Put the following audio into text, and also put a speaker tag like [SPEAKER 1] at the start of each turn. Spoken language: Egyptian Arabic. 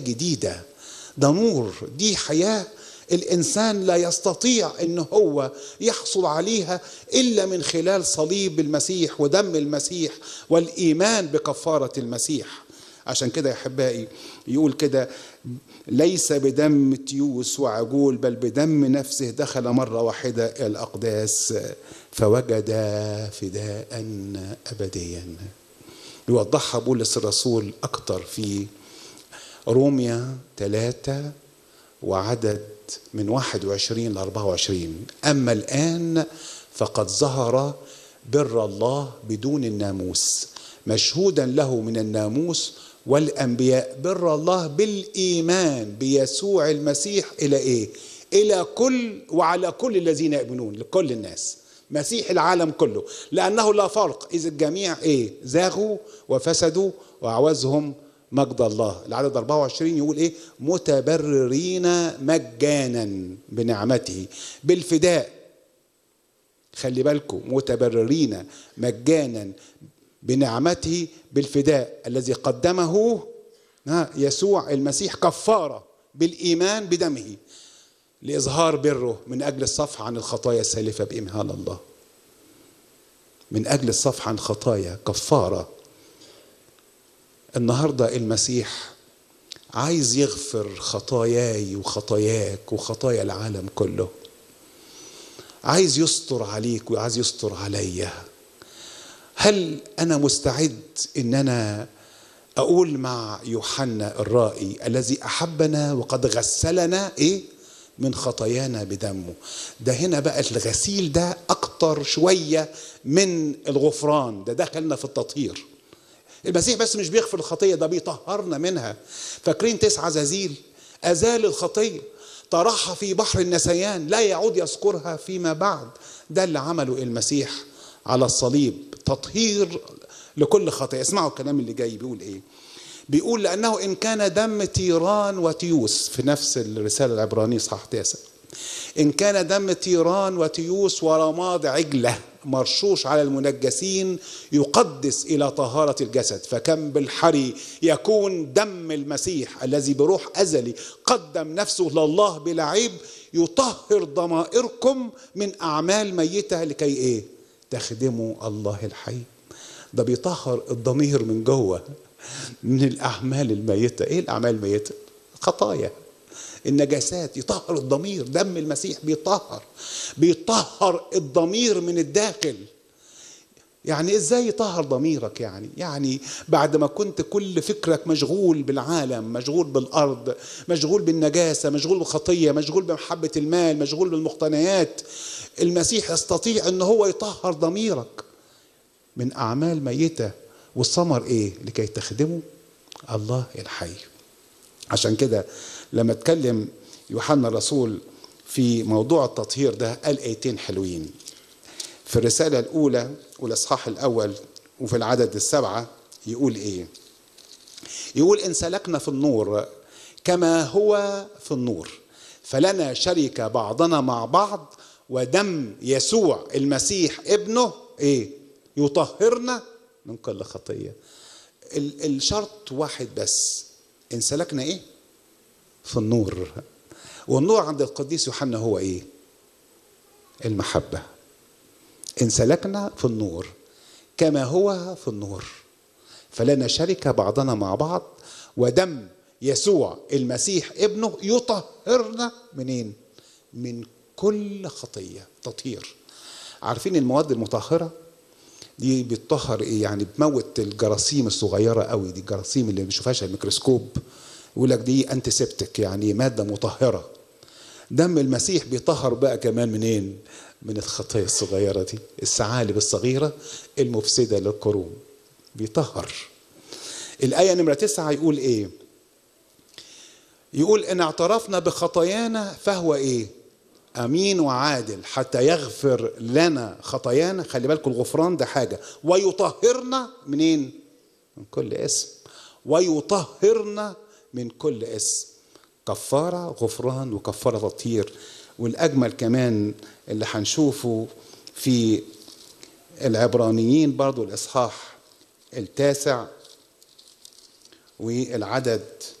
[SPEAKER 1] جديدة ده نور دي حياة الإنسان لا يستطيع أن هو يحصل عليها إلا من خلال صليب المسيح ودم المسيح والإيمان بكفارة المسيح عشان كده يا أحبائي يقول كده ليس بدم تيوس وعجول بل بدم نفسه دخل مرة واحدة إلى الأقداس فوجد فداء أبديا يوضحها بولس الرسول أكتر في روميا ثلاثة وعدد من 21 ل 24 أما الآن فقد ظهر بر الله بدون الناموس مشهودا له من الناموس والأنبياء بر الله بالإيمان بيسوع المسيح إلى إيه؟ إلى كل وعلى كل الذين يؤمنون لكل الناس مسيح العالم كله لأنه لا فرق إذ الجميع إيه؟ زاغوا وفسدوا وأعوزهم مجد الله العدد 24 يقول ايه متبررين مجانا بنعمته بالفداء خلي بالكم متبررين مجانا بنعمته بالفداء الذي قدمه يسوع المسيح كفارة بالإيمان بدمه لإظهار بره من أجل الصفح عن الخطايا السالفة بإمهال الله من أجل الصفح عن خطايا كفارة النهارده المسيح عايز يغفر خطاياي وخطاياك وخطايا العالم كله عايز يستر عليك وعايز يستر عليا هل انا مستعد ان انا اقول مع يوحنا الرائي الذي احبنا وقد غسلنا ايه من خطايانا بدمه ده هنا بقى الغسيل ده اكتر شويه من الغفران ده دخلنا في التطهير المسيح بس مش بيغفر الخطيه ده بيطهرنا منها فاكرين تسعة زازيل ازال الخطيه طرحها في بحر النسيان لا يعود يذكرها فيما بعد ده اللي عمله المسيح على الصليب تطهير لكل خطيه اسمعوا الكلام اللي جاي بيقول ايه بيقول لانه ان كان دم تيران وتيوس في نفس الرساله العبرانيه صح تاسع ان كان دم تيران وتيوس ورماد عجله مرشوش على المنجسين يقدس الى طهاره الجسد فكم بالحري يكون دم المسيح الذي بروح ازلي قدم نفسه لله بلا عيب يطهر ضمائركم من اعمال ميته لكي ايه تخدموا الله الحي ده بيطهر الضمير من جوه من الاعمال الميته ايه الاعمال الميته خطايا النجاسات يطهر الضمير دم المسيح بيطهر بيطهر الضمير من الداخل يعني ازاي يطهر ضميرك يعني يعني بعد ما كنت كل فكرك مشغول بالعالم مشغول بالارض مشغول بالنجاسه مشغول بالخطيه مشغول بمحبه المال مشغول بالمقتنيات المسيح يستطيع ان هو يطهر ضميرك من اعمال ميته والثمر ايه لكي تخدموا الله الحي عشان كده لما اتكلم يوحنا الرسول في موضوع التطهير ده قال ايتين حلوين في الرسالة الأولى والإصحاح الأول وفي العدد السبعة يقول إيه؟ يقول إن سلكنا في النور كما هو في النور فلنا شركة بعضنا مع بعض ودم يسوع المسيح ابنه إيه؟ يطهرنا من كل خطية الشرط واحد بس إن سلكنا إيه؟ في النور والنور عند القديس يوحنا هو ايه المحبة إن سلكنا في النور كما هو في النور فلنا شركة بعضنا مع بعض ودم يسوع المسيح ابنه يطهرنا منين من كل خطية تطهير عارفين المواد المطهرة دي بتطهر ايه يعني بتموت الجراثيم الصغيرة قوي دي الجراثيم اللي ما بنشوفهاش الميكروسكوب يقول لك دي انتي سيبتك يعني ماده مطهره دم المسيح بيطهر بقى كمان منين من الخطايا الصغيره دي الثعالب الصغيره المفسده للقرون بيطهر الايه نمره تسعة يقول ايه يقول ان اعترفنا بخطايانا فهو ايه امين وعادل حتى يغفر لنا خطايانا خلي بالكم الغفران ده حاجه ويطهرنا منين من كل اسم ويطهرنا من كل اسم كفارة غفران وكفارة تطهير والأجمل كمان اللي هنشوفه في العبرانيين برضو الإصحاح التاسع والعدد